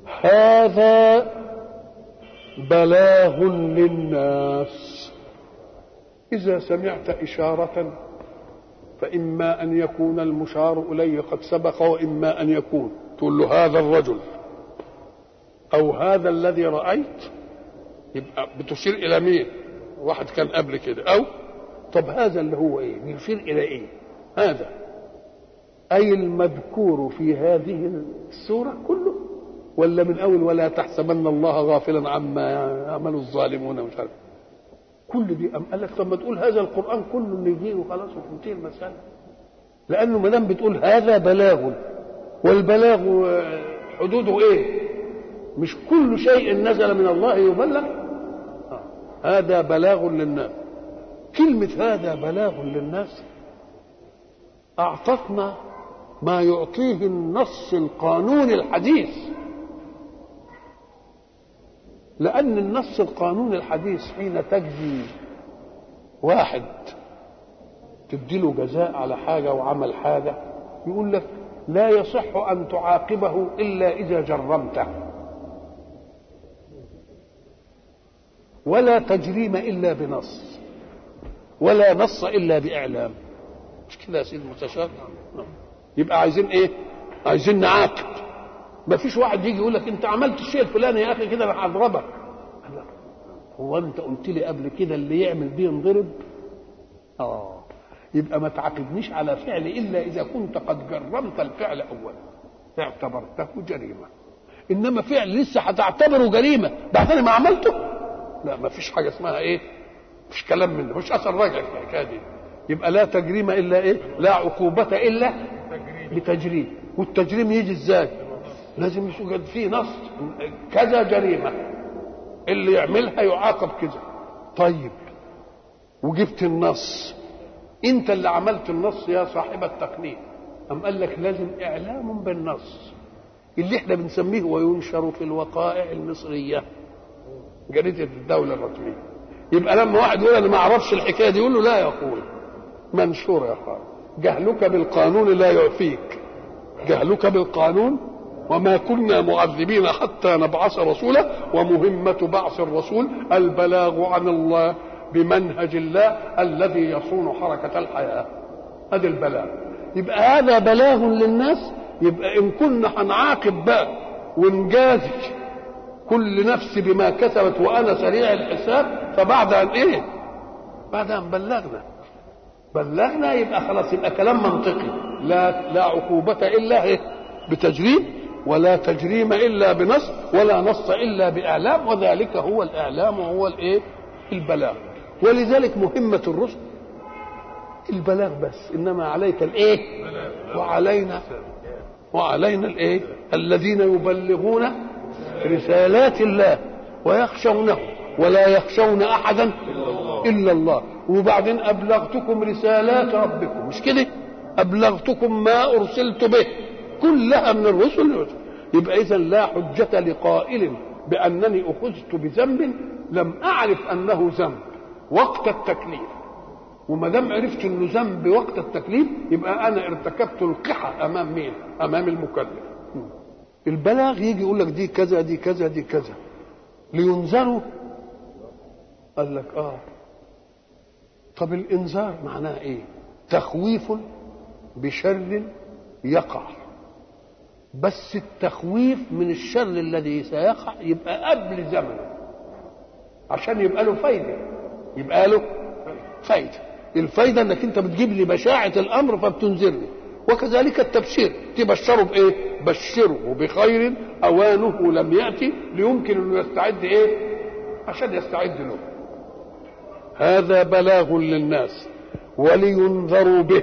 هذا بلاغ للناس إذا سمعت إشارة فإما أن يكون المشار إليه قد سبق وإما أن يكون تقول له هذا الرجل أو هذا الذي رأيت يبقى بتشير إلى مين؟ واحد كان قبل كده أو طب هذا اللي هو إيه؟ بيشير إلى إيه؟ هذا أي المذكور في هذه السورة كله ولا من أول ولا تحسبن الله غافلا عما يعمل الظالمون مش عارف كل دي أم قال لك طب ما تقول هذا القرآن كله اللي يجيه وخلاص وتنتهي المسألة لأنه ما دام بتقول هذا بلاغ والبلاغ حدوده إيه؟ مش كل شيء نزل من الله يبلغ آه. هذا بلاغ للناس كلمة هذا بلاغ للناس أعطتنا ما يعطيه النص القانوني الحديث لأن النص القانوني الحديث حين تجزي واحد تديله جزاء على حاجة وعمل حاجة يقول لك لا يصح أن تعاقبه إلا إذا جرمته ولا تجريم إلا بنص ولا نص إلا بإعلام مش كده يا سيدي المستشار يبقى عايزين إيه عايزين نعاقب ما فيش واحد يجي يقول لك انت عملت الشيء الفلاني يا اخي كده انا هضربك هو انت قلت لي قبل كده اللي يعمل بيه ينضرب اه يبقى ما تعاقبنيش على فعل الا اذا كنت قد جرمت الفعل اولا اعتبرته جريمه انما فعل لسه هتعتبره جريمه بعدين ما عملته لا ما فيش حاجه اسمها ايه مش كلام منه مش اثر راجع في الحكايه دي يبقى لا تجريم الا ايه لا عقوبه الا بتجريم والتجريم يجي ازاي لازم يوجد فيه نص كذا جريمه اللي يعملها يعاقب كذا طيب وجبت النص انت اللي عملت النص يا صاحب التقنين أم قال لك لازم اعلام بالنص اللي احنا بنسميه وينشر في الوقائع المصريه جريده الدوله الرسميه يبقى لما واحد يقول انا ما اعرفش الحكايه دي يقول له لا يا اخوي منشور يا اخوي جهلك بالقانون لا يعفيك جهلك بالقانون وما كنا معذبين حتى نبعث رسولا ومهمة بعث الرسول البلاغ عن الله بمنهج الله الذي يصون حركة الحياة هذا البلاغ يبقى هذا بلاغ للناس يبقى إن كنا هنعاقب بقى ونجازي كل نفس بما كسبت وأنا سريع الحساب فبعد أن إيه؟ بعد أن بلغنا بلغنا يبقى خلاص يبقى كلام منطقي لا لا عقوبة إلا إيه؟ بتجريم ولا تجريم الا بنص ولا نص الا باعلام وذلك هو الاعلام وهو الايه البلاغ ولذلك مهمه الرسل البلاغ بس انما عليك الايه وعلينا وعلينا الايه الذين يبلغون رسالات الله ويخشونه ولا يخشون احدا الا الله وبعدين ابلغتكم رسالات ربكم مش كده ابلغتكم ما ارسلت به كلها من الرسل يبقى اذا لا حجة لقائل بأنني أخذت بذنب لم أعرف أنه ذنب وقت التكليف وما دام عرفت انه ذنب وقت التكليف يبقى انا ارتكبت القحة امام مين؟ امام المكلف. البلاغ يجي يقول لك دي كذا دي كذا دي كذا لينذروا قال لك اه طب الانذار معناه ايه؟ تخويف بشر يقع بس التخويف من الشر الذي سيقع يبقى قبل زمنه عشان يبقى له فايده يبقى له فايده الفايده انك انت بتجيب لي بشاعه الامر فبتنذرني وكذلك التبشير تبشره بايه بشره بخير اوانه لم ياتي ليمكن انه يستعد ايه عشان يستعد له هذا بلاغ للناس ولينذروا به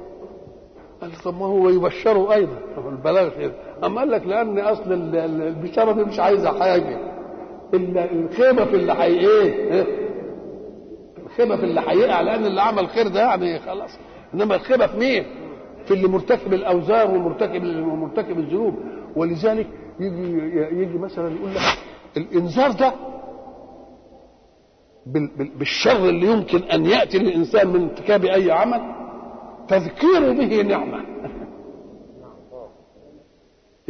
قال طب ما هو يبشروا ايضا طب البلاغ كده اما قال لك لان اصل البشاره دي مش عايزه حاجه الا الخيبه في اللي حي ايه الخيبه في اللي هيقع لان اللي عمل خير ده يعني خلاص انما الخيبه في مين؟ في اللي مرتكب الاوزار ومرتكب ومرتكب الذنوب ولذلك يجي يجي مثلا يقول لك الانذار ده بالشر اللي يمكن ان ياتي للانسان من ارتكاب اي عمل تذكير به نعمه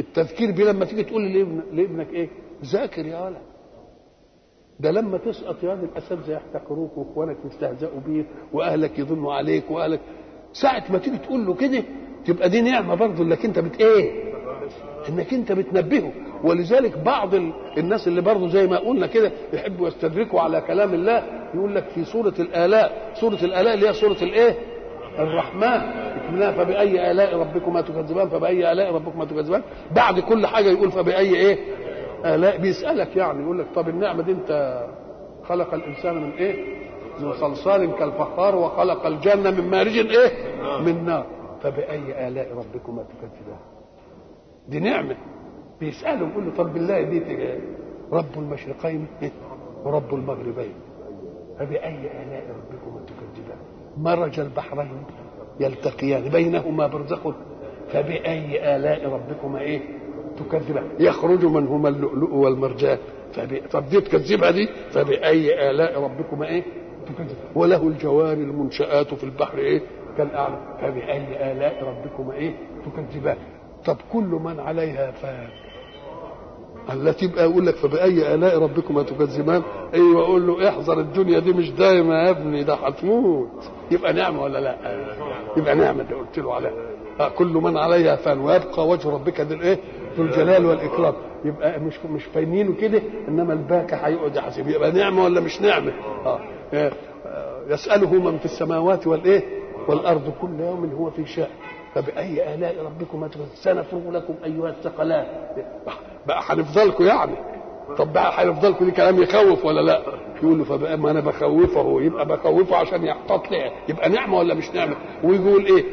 التذكير بيه لما تيجي تقول لابن لابنك ايه ذاكر يا ولد ده لما تسقط يا الاساتذه يحتقروك واخوانك يستهزئوا بيك واهلك يظنوا عليك واهلك ساعه ما تيجي تقول له كده تبقى دي نعمه برضه انك انت بت ايه انك انت بتنبهه ولذلك بعض ال... الناس اللي برضه زي ما قلنا كده يحبوا يستدركوا على كلام الله يقول لك في سوره الالاء سوره الالاء اللي هي سوره الايه الرحمن اكملها فبأي آلاء ربكما تكذبان فبأي آلاء ربكما تكذبان بعد كل حاجة يقول فبأي إيه آلاء بيسألك يعني يقول لك طب النعمة دي أنت خلق الإنسان من إيه من صلصال كالفخار وخلق الجنة من مارج إيه من نار فبأي آلاء ربكما تكذبان دي نعمة بيسأله يقول له طب بالله دي تجاه رب المشرقين ورب المغربين فبأي آلاء ربكما تكذبان مرج البحرين يلتقيان بينهما برزخ فبأي آلاء ربكما إيه تكذبان يخرج منهما اللؤلؤ والمرجان فب... طب دي تكذبها دي فبأي آلاء ربكما إيه تكذب وله الجوار المنشآت في البحر إيه كالأعلى فبأي آلاء ربكما إيه تكذبان طب كل من عليها فان التي يبقى يقول لك فبأي آلاء ربكما تكذبان ايوه اقول له احذر الدنيا دي مش دايمه يا ابني ده هتموت يبقى نعمه ولا لا يبقى نعمه اللي قلت له عليها آه كل من عليها فان ويبقى وجه ربك ذو الايه ذو الجلال والاكرام يبقى مش مش فاينينه كده انما الباكى هيقعد يحاسب يبقى نعمه ولا مش نعمه اه يساله من في السماوات والايه والارض كل يوم هو في شأن فبأي آلاء ربكما سنفرغ لكم أيها الثقلان بقى هنفضلكم يعني طب بقى هيفضلكم دي كلام يخوف ولا لا يقول له فبقى ما انا بخوفه يبقى بخوفه عشان يحتاط ليه يبقى نعمه ولا مش نعمه ويقول ايه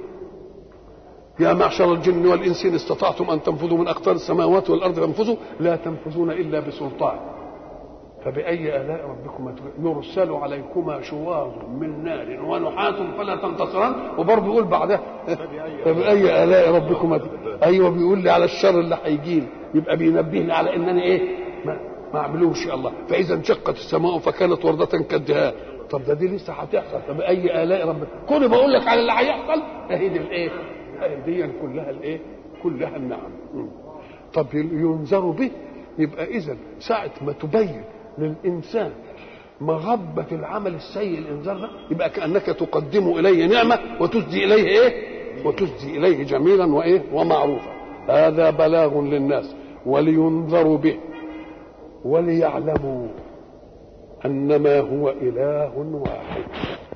يا معشر الجن والانس ان استطعتم ان تنفذوا من اقطار السماوات والارض فانفذوا لا تنفذون الا بسلطان فبأي آلاء ربكما يرسل عليكما شواظ من نار ونحاس فلا تنتصران وبرضه يقول بعدها فبأي آلاء ربكما أيوه بيقول لي على الشر اللي هيجي لي يبقى بينبهني على إن أنا إيه ما, ما أعملوش الله فإذا انشقت السماء فكانت وردة كالدهاء طب ده دي لسه هتحصل فبأي آلاء ربك كل بقول لك على اللي هيحصل أهي دي الإيه دي كلها الإيه كلها النعم طب ينذر به يبقى إذا ساعة ما تبين للإنسان مغبة العمل السيء الإنذار ده يبقى كأنك تقدم إليه نعمة وتسدي إليه إيه؟ وتسدي إليه جميلا وإيه؟ ومعروفا هذا بلاغ للناس ولينذروا به وليعلموا أنما هو إله واحد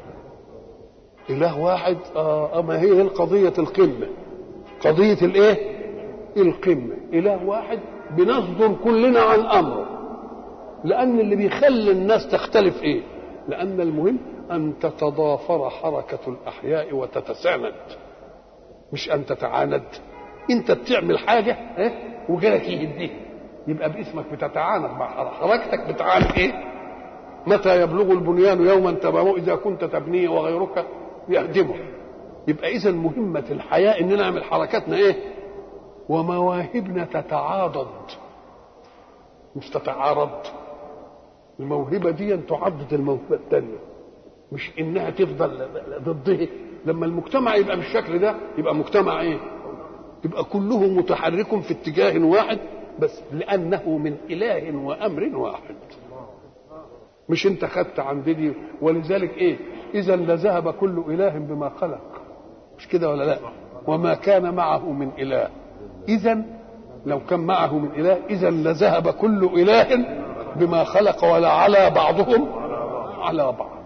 إله واحد آه أما هي القضية القمة قضية الإيه؟ القمة إله واحد بنصدر كلنا عن أمره لأن اللي بيخلي الناس تختلف إيه؟ لأن المهم أن تتضافر حركة الأحياء وتتساند مش أن تتعاند أنت بتعمل حاجة إيه؟ وغيرك يهديها يبقى باسمك بتتعاند مع حركتك بتعاند إيه؟ متى يبلغ البنيان يوما تمامه إذا كنت تبنيه وغيرك يهدمه يبقى إذا مهمة الحياة إن نعمل حركاتنا إيه؟ ومواهبنا تتعاضد مش تتعارض الموهبة دي تعضد الموهبة الثانية مش إنها تفضل ضده لما المجتمع يبقى بالشكل ده يبقى مجتمع إيه؟ يبقى كله متحرك في اتجاه واحد بس لأنه من إله وأمر واحد مش أنت خدت عن دي ولذلك إيه؟ إذا لذهب كل إله بما خلق مش كده ولا لا؟ وما كان معه من إله إذا لو كان معه من إله إذا لذهب كل إله بما خلق ولا على بعضهم على بعض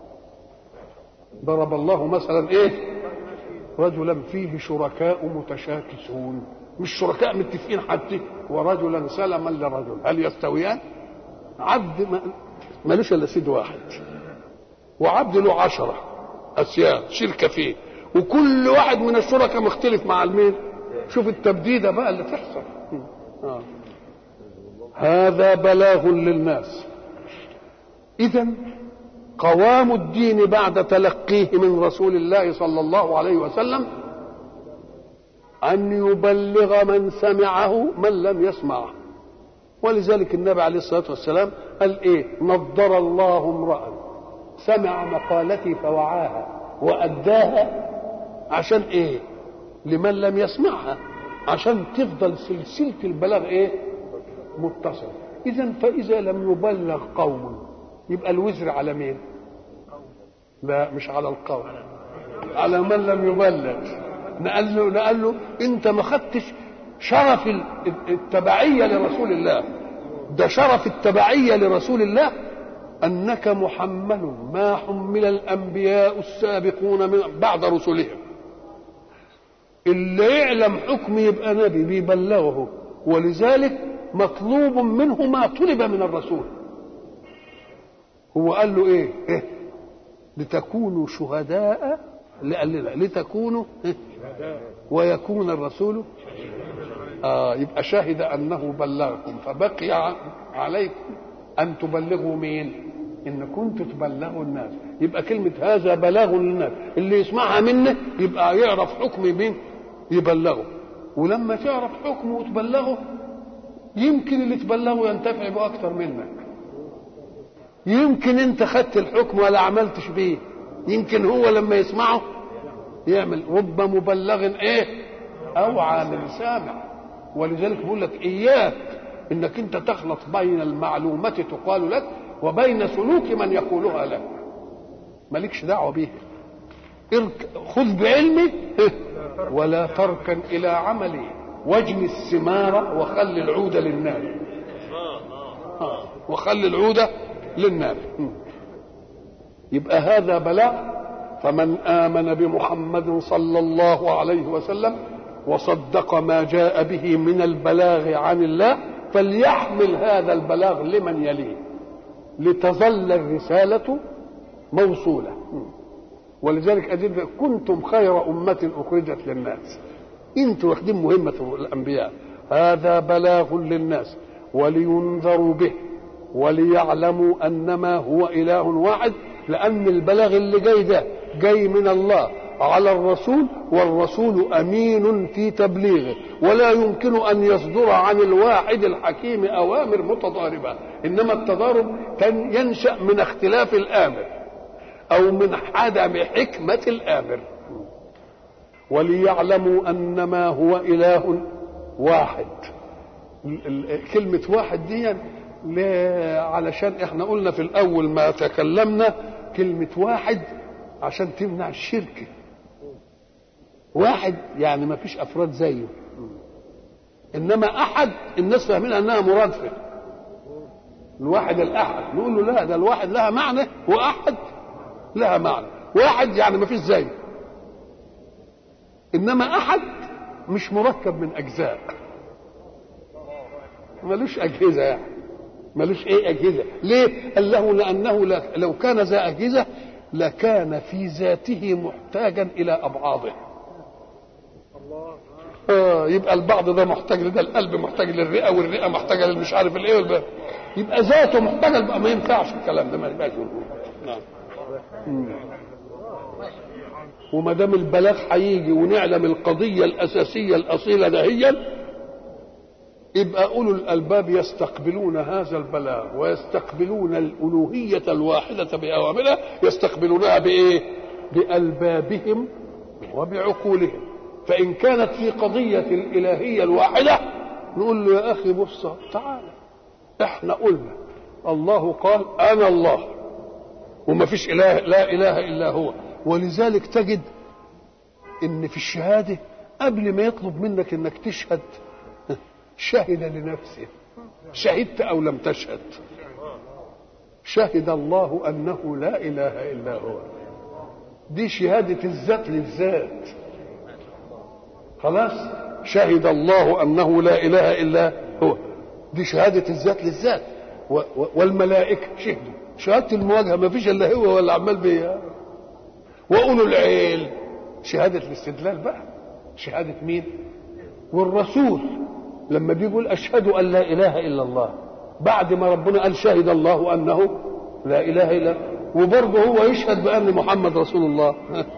ضرب الله مثلا إيه رجلا فيه شركاء متشاكسون مش شركاء متفقين حتى ورجلا سلما لرجل هل يستويان عبد ما مالوش الا سيد واحد وعبد له عشرة أسياد شركة فيه وكل واحد من الشركاء مختلف مع المين شوف التبديدة بقى اللي تحصل آه. هذا بلاغ للناس إذا قوام الدين بعد تلقيه من رسول الله صلى الله عليه وسلم أن يبلغ من سمعه من لم يسمعه ولذلك النبي عليه الصلاة والسلام قال إيه نضر الله امرأ سمع مقالتي فوعاها وأداها عشان إيه لمن لم يسمعها عشان تفضل سلسله البلاغ ايه متصل اذا فاذا لم يبلغ قوم يبقى الوزر على مين لا مش على القوم على من لم يبلغ نقال له نقال له انت ما خدتش شرف التبعيه لرسول الله ده شرف التبعيه لرسول الله انك محمل ما حمل الانبياء السابقون من بعد رسلهم اللي يعلم حكم يبقى نبي بيبلغه ولذلك مطلوب منه ما طلب من الرسول هو قال له ايه, إيه؟ لتكونوا شهداء لتكونوا إيه؟ ويكون الرسول آه يبقى شهد انه بلغكم فبقي عليكم ان تبلغوا مين ان كنتوا تبلغوا الناس يبقى كلمه هذا بلاغ للناس اللي يسمعها منه يبقى يعرف حكم مين يبلغه ولما تعرف حكمه وتبلغه يمكن اللي تبلغه ينتفع به اكتر منك يمكن انت خدت الحكم ولا عملتش بيه يمكن هو لما يسمعه يعمل رب مبلغ ايه اوعى من سامع ولذلك بيقول لك اياك انك انت تخلط بين المعلومة تقال لك وبين سلوك من يقولها لك مالكش دعوة بيه خذ بعلمي ولا تركن الى عملي واجني الثمار وخل العود للنار وخل العود للنار يبقى هذا بلاغ فمن آمن بمحمد صلى الله عليه وسلم وصدق ما جاء به من البلاغ عن الله فليحمل هذا البلاغ لمن يليه لتظل الرسالة موصولة ولذلك أجد كنتم خير أمة أخرجت للناس انتم واخدين مهمة الأنبياء هذا بلاغ للناس ولينذروا به وليعلموا أنما هو إله واحد لأن البلاغ اللي جاي ده جاي من الله على الرسول والرسول امين في تبليغه ولا يمكن ان يصدر عن الواحد الحكيم اوامر متضاربه انما التضارب ينشا من اختلاف الامر او من عدم حكمه الامر وليعلموا انما هو اله واحد كلمه واحد دي علشان احنا قلنا في الاول ما تكلمنا كلمه واحد عشان تمنع الشرك واحد يعني ما فيش افراد زيه انما احد الناس فاهمين انها مرادفه الواحد الاحد نقول له لا ده الواحد لها معنى واحد لها معنى واحد يعني ما فيش زيه انما احد مش مركب من اجزاء ملوش اجهزه يعني ملوش ايه اجهزه ليه قال له لانه لو كان ذا اجهزه لكان في ذاته محتاجا الى ابعاضه آه يبقى البعض ده محتاج لده القلب محتاج للرئه والرئه محتاجه للمش عارف الايه والبقى. يبقى ذاته محتاجه بقى ما ينفعش الكلام ده ما ينفعش نعم وما دام البلاغ هيجي ونعلم القضيه الاساسيه الاصيله دهيا يبقى اولو الالباب يستقبلون هذا البلاغ ويستقبلون الالوهيه الواحده باوامرها يستقبلونها بايه؟ بالبابهم وبعقولهم فان كانت في قضيه الالهيه الواحده نقول له يا اخي بص تعال احنا قلنا الله قال انا الله وما فيش اله لا اله الا هو ولذلك تجد ان في الشهاده قبل ما يطلب منك انك تشهد شهد لنفسه شهدت او لم تشهد شهد الله انه لا اله الا هو دي شهاده الذات للذات خلاص شهد الله انه لا اله الا هو دي شهاده الذات للذات والملائكه شهدوا شهاده المواجهه ما فيش الا هو ولا عمال بيها واولو العلم شهاده الاستدلال بقى شهاده مين والرسول لما بيقول اشهد ان لا اله الا الله بعد ما ربنا قال شهد الله انه لا اله الا وبرضه هو يشهد بان محمد رسول الله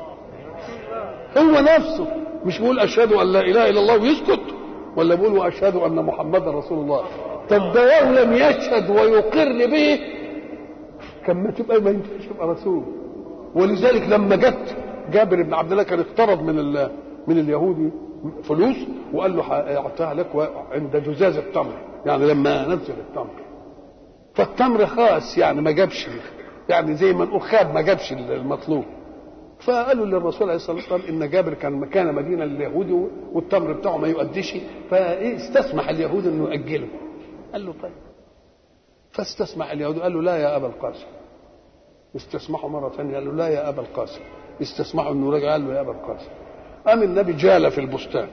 هو نفسه مش بيقول اشهد ان لا اله الا الله ويسكت ولا بيقول واشهد ان محمدا رسول الله طب ده لو لم يشهد ويقر به كان ما تبقى ما ينفعش يبقى رسول ولذلك لما جت جابر بن عبد الله كان اقترض من من اليهودي فلوس وقال له اعطيها لك عند جزاز التمر يعني لما نزل التمر فالتمر خاص يعني ما جابش يعني زي ما نقول خاب ما جابش المطلوب فقالوا للرسول عليه الصلاه والسلام ان جابر كان مكان مدينه لليهود والتمر بتاعه ما يؤديش فاستسمح اليهود انه ياجله قال له طيب فاستسمح اليهود قال له لا يا ابا القاسم استسمحوا مره ثانيه قال له لا يا ابا القاسم استسمحوا انه رجع قال له يا ابا القاسم قام النبي جال في البستان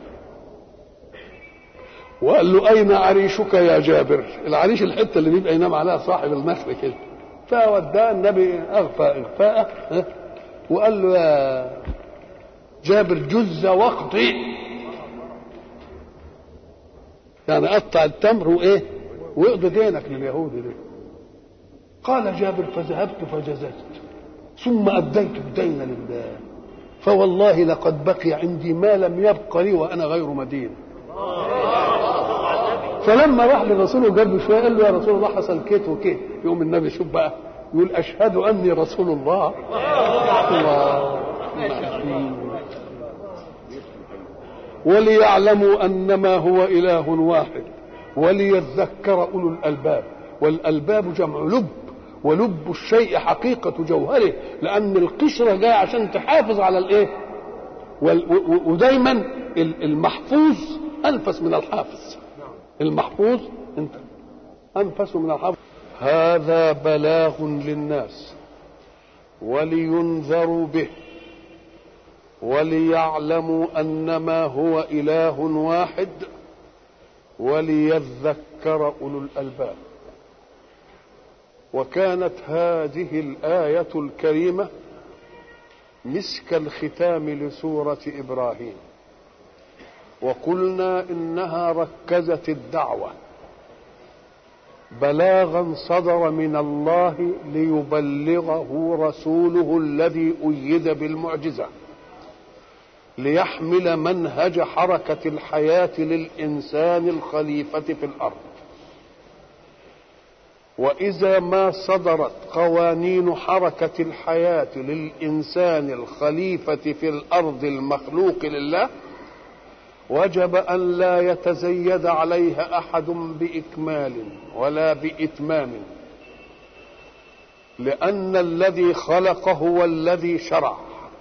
وقال له اين عريشك يا جابر العريش الحته اللي بيبقى ينام عليها صاحب النخل كده فوداه النبي اغفى اغفاءه وقال له يا جابر جز وقتي يعني قطع التمر وايه واقضي دينك لليهود ده قال جابر فذهبت فجززت ثم اديت الدين لله فوالله لقد بقي عندي ما لم يبق لي وانا غير مدين فلما راح للرسول وجاب شويه قال له يا رسول الله حصل كيت وكيت يقوم النبي شوف بقى يقول اشهد اني رسول الله الله وليعلموا انما هو اله واحد وليذكر اولو الالباب والالباب جمع لب ولب الشيء حقيقة جوهره لأن القشرة جاية عشان تحافظ على الإيه؟ ودايما المحفوظ أنفس من الحافظ المحفوظ انت أنفس من الحافظ هذا بلاغ للناس ولينذروا به وليعلموا أنما هو إله واحد وليذكر أولو الألباب وكانت هذه الآية الكريمة مسك الختام لسورة إبراهيم وقلنا إنها ركزت الدعوة بلاغا صدر من الله ليبلغه رسوله الذي أيد بالمعجزة ليحمل منهج حركة الحياة للإنسان الخليفة في الأرض واذا ما صدرت قوانين حركه الحياه للانسان الخليفه في الارض المخلوق لله وجب ان لا يتزيد عليها احد باكمال ولا باتمام لان الذي خلق هو الذي شرع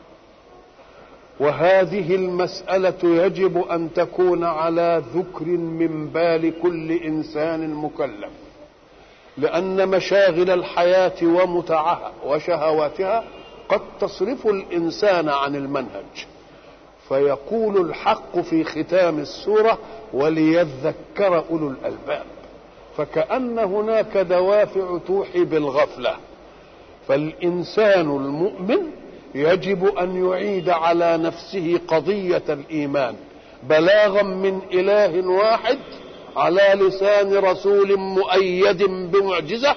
وهذه المساله يجب ان تكون على ذكر من بال كل انسان مكلف لأن مشاغل الحياة ومتعها وشهواتها قد تصرف الإنسان عن المنهج فيقول الحق في ختام السورة وليذكر أولو الألباب فكأن هناك دوافع توحي بالغفلة فالإنسان المؤمن يجب أن يعيد على نفسه قضية الإيمان بلاغا من إله واحد على لسان رسول مؤيد بمعجزة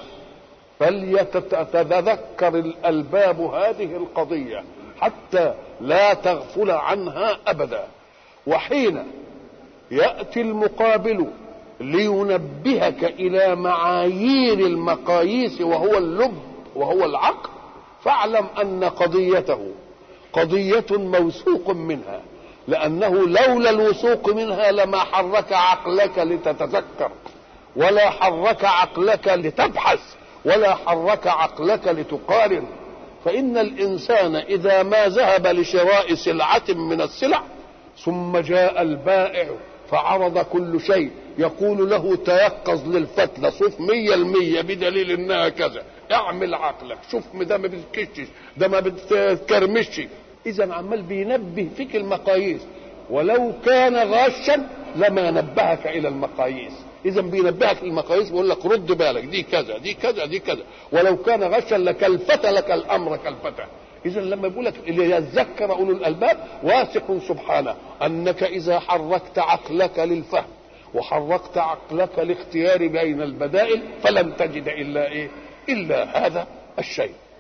فليتذكر الألباب هذه القضية حتى لا تغفل عنها أبدا وحين يأتي المقابل لينبهك إلى معايير المقاييس وهو اللب وهو العقل فاعلم أن قضيته قضية موثوق منها لأنه لولا الوثوق منها لما حرك عقلك لتتذكر ولا حرك عقلك لتبحث ولا حرك عقلك لتقارن فإن الإنسان إذا ما ذهب لشراء سلعة من السلع ثم جاء البائع فعرض كل شيء يقول له تيقظ للفتلة صف مية المية بدليل انها كذا اعمل عقلك شوف ده ما بتكشش ده ما بتكرمش اذا عمال بينبه فيك المقاييس ولو كان غاشا لما نبهك الى المقاييس اذا بينبهك للمقاييس بيقول لك رد بالك دي كذا دي كذا دي كذا ولو كان غشا لكلفت لك الامر كلفته اذا لما بيقول لك ليذكر اولو الالباب واثق سبحانه انك اذا حركت عقلك للفهم وحركت عقلك لاختيار بين البدائل فلن تجد الا ايه الا هذا الشيء